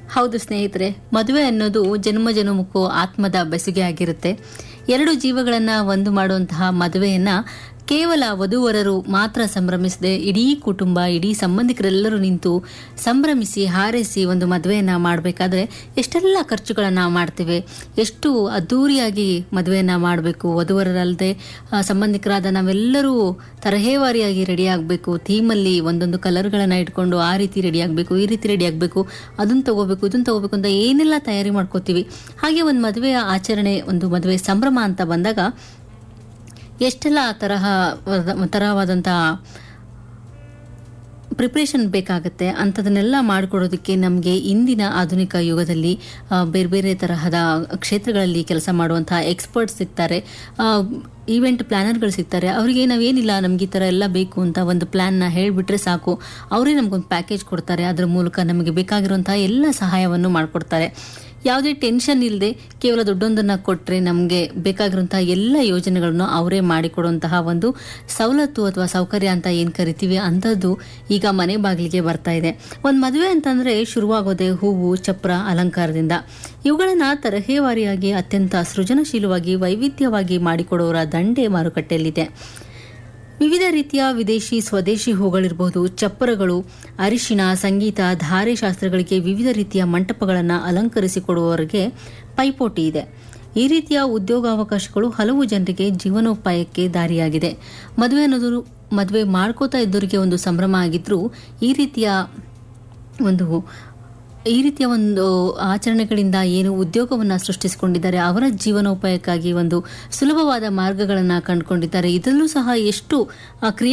ಹೌದು ಸ್ನೇಹಿತರೆ ಮದುವೆ ಅನ್ನೋದು ಜನ್ಮ ಜನ್ಮಕ್ಕೂ ಆತ್ಮದ ಬೆಸುಗೆ ಆಗಿರುತ್ತೆ ಎರಡು ಜೀವಗಳನ್ನ ಒಂದು ಮಾಡುವಂತಹ ಮದುವೆಯನ್ನ ಕೇವಲ ವಧುವರರು ಮಾತ್ರ ಸಂಭ್ರಮಿಸದೆ ಇಡೀ ಕುಟುಂಬ ಇಡೀ ಸಂಬಂಧಿಕರೆಲ್ಲರೂ ನಿಂತು ಸಂಭ್ರಮಿಸಿ ಹಾರೈಸಿ ಒಂದು ಮದುವೆಯನ್ನ ಮಾಡಬೇಕಾದ್ರೆ ಎಷ್ಟೆಲ್ಲ ಖರ್ಚುಗಳನ್ನ ಮಾಡ್ತೇವೆ ಎಷ್ಟು ಅದ್ದೂರಿಯಾಗಿ ಮದುವೆಯನ್ನ ಮಾಡಬೇಕು ವಧುವರರಲ್ಲದೆ ಆ, ಸಂಬಂಧಿಕರಾದ ನಾವೆಲ್ಲರೂ ತರಹೇವಾರಿಯಾಗಿ ರೆಡಿ ಆಗಬೇಕು ಥೀಮಲ್ಲಿ ಒಂದೊಂದು ಕಲರ್ಗಳನ್ನ ಇಟ್ಕೊಂಡು ಆ ರೀತಿ ರೆಡಿ ಆಗಬೇಕು ಈ ರೀತಿ ರೆಡಿ ಆಗಬೇಕು ಅದನ್ನ ತಗೋಬೇಕು ಇದನ್ನ ತಗೋಬೇಕು ಅಂತ ಏನೆಲ್ಲ ತಯಾರಿ ಮಾಡ್ಕೋತೀವಿ ಹಾಗೆ ಒಂದು ಮದುವೆಯ ಆಚರಣೆ ಒಂದು ಮದುವೆ ಸಂಭ್ರಮ ಅಂತ ಬಂದಾಗ ಎಷ್ಟೆಲ್ಲ ತರಹ ತರಹವಾದಂತಹ ಪ್ರಿಪ್ರೇಷನ್ ಬೇಕಾಗುತ್ತೆ ಅಂಥದನ್ನೆಲ್ಲ ಮಾಡಿಕೊಡೋದಕ್ಕೆ ನಮಗೆ ಇಂದಿನ ಆಧುನಿಕ ಯುಗದಲ್ಲಿ ಆ, ಬೇರೆ ಬೇರೆ ತರಹದ ಕ್ಷೇತ್ರಗಳಲ್ಲಿ ಕೆಲಸ ಮಾಡುವಂತಹ ಎಕ್ಸ್ಪರ್ಟ್ಸ್ ಸಿಗ್ತಾರೆ ಈವೆಂಟ್ ಪ್ಲಾನರ್ಗಳು ಸಿಗ್ತಾರೆ ಅವರಿಗೆ ನಾವೇನಿಲ್ಲ ನಮ್ಗೆ ಈ ಥರ ಎಲ್ಲ ಬೇಕು ಅಂತ ಒಂದು ಪ್ಲ್ಯಾನ್ನ ಹೇಳಿಬಿಟ್ರೆ ಸಾಕು ಅವರೇ ನಮಗೊಂದು ಪ್ಯಾಕೇಜ್ ಕೊಡ್ತಾರೆ ಅದರ ಮೂಲಕ ನಮಗೆ ಬೇಕಾಗಿರುವಂತಹ ಎಲ್ಲ ಸಹಾಯವನ್ನು ಮಾಡಿಕೊಡ್ತಾರೆ ಯಾವುದೇ ಟೆನ್ಷನ್ ಇಲ್ಲದೆ ಕೇವಲ ದುಡ್ಡೊಂದನ್ನು ಕೊಟ್ಟರೆ ನಮಗೆ ಬೇಕಾಗಿರುವಂತಹ ಎಲ್ಲ ಯೋಜನೆಗಳನ್ನು ಅವರೇ ಮಾಡಿಕೊಡುವಂತಹ ಒಂದು ಸವಲತ್ತು ಅಥವಾ ಸೌಕರ್ಯ ಅಂತ ಏನು ಕರಿತೀವಿ ಅಂಥದ್ದು ಈಗ ಮನೆ ಬಾಗಿಲಿಗೆ ಬರ್ತಾ ಇದೆ ಒಂದು ಮದುವೆ ಅಂತಂದರೆ ಶುರುವಾಗೋದೆ ಹೂವು ಚಪ್ರ ಅಲಂಕಾರದಿಂದ ಇವುಗಳನ್ನು ತರಹೇವಾರಿಯಾಗಿ ಅತ್ಯಂತ ಸೃಜನಶೀಲವಾಗಿ ವೈವಿಧ್ಯವಾಗಿ ಮಾಡಿಕೊಡೋರ ದಂಡೆ ಮಾರುಕಟ್ಟೆಯಲ್ಲಿದೆ ವಿವಿಧ ರೀತಿಯ ವಿದೇಶಿ ಸ್ವದೇಶಿ ಹೂಗಳಿರಬಹುದು ಚಪ್ಪರಗಳು ಅರಿಶಿನ ಸಂಗೀತ ಧಾರೆ ಶಾಸ್ತ್ರಗಳಿಗೆ ವಿವಿಧ ರೀತಿಯ ಮಂಟಪಗಳನ್ನು ಅಲಂಕರಿಸಿಕೊಡುವವರಿಗೆ ಪೈಪೋಟಿ ಇದೆ ಈ ರೀತಿಯ ಉದ್ಯೋಗಾವಕಾಶಗಳು ಹಲವು ಜನರಿಗೆ ಜೀವನೋಪಾಯಕ್ಕೆ ದಾರಿಯಾಗಿದೆ ಮದುವೆ ಅನ್ನೋದು ಮದುವೆ ಮಾಡ್ಕೋತಾ ಇದ್ದವರಿಗೆ ಒಂದು ಸಂಭ್ರಮ ಆಗಿದ್ರೂ ಈ ರೀತಿಯ ಒಂದು ಈ ರೀತಿಯ ಒಂದು ಆಚರಣೆಗಳಿಂದ ಏನು ಉದ್ಯೋಗವನ್ನು ಸೃಷ್ಟಿಸಿಕೊಂಡಿದ್ದಾರೆ ಅವರ ಜೀವನೋಪಾಯಕ್ಕಾಗಿ ಒಂದು ಸುಲಭವಾದ ಮಾರ್ಗಗಳನ್ನು ಕಂಡುಕೊಂಡಿದ್ದಾರೆ ಇದರಲ್ಲೂ ಸಹ ಎಷ್ಟು ಆ, ಕ್ರಿಯೆ